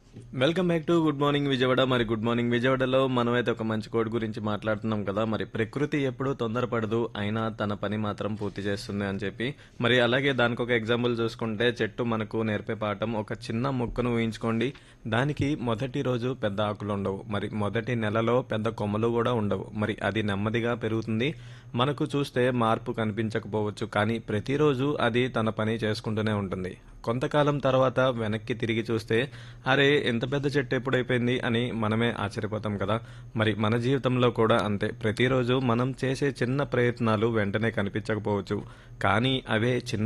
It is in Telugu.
welcome back to good morning Vijayawada మరి గుడ్ మార్నింగ్ విజయవాడలో మనమైతే ఒక మంచి కోడ్ గురించి మాట్లాడుతున్నాం కదా మరి ప్రకృతి ఎప్పుడూ తొందరపడదు అయినా తన పని మాత్రం పూర్తి చేస్తుంది అని చెప్పి మరి అలాగే దానికి ఒక ఎగ్జాంపుల్ చూసుకుంటే చెట్టు మనకు నేర్పే పాఠం ఒక చిన్న మొక్కను ఊహించుకోండి దానికి మొదటి రోజు పెద్ద ఆకులు ఉండవు మరి మొదటి నెలలో పెద్ద కొమ్మలు కూడా ఉండవు మరి అది నెమ్మదిగా పెరుగుతుంది మనకు చూస్తే మార్పు కనిపించకపోవచ్చు కానీ ప్రతిరోజు అది తన పని చేసుకుంటూనే ఉంటుంది కొంతకాలం తర్వాత వెనక్కి తిరిగి చూస్తే అరే ఎంత పెద్ద చెట్టు ఎప్పుడైపోయింది అని మనమే ఆశ్చర్యపోతాం కదా మరి మన జీవితంలో కూడా అంతే ప్రతిరోజు మనం చేసే చిన్న ప్రయత్నాలు వెంటనే కనిపించకపోవచ్చు కానీ అవే చిన్న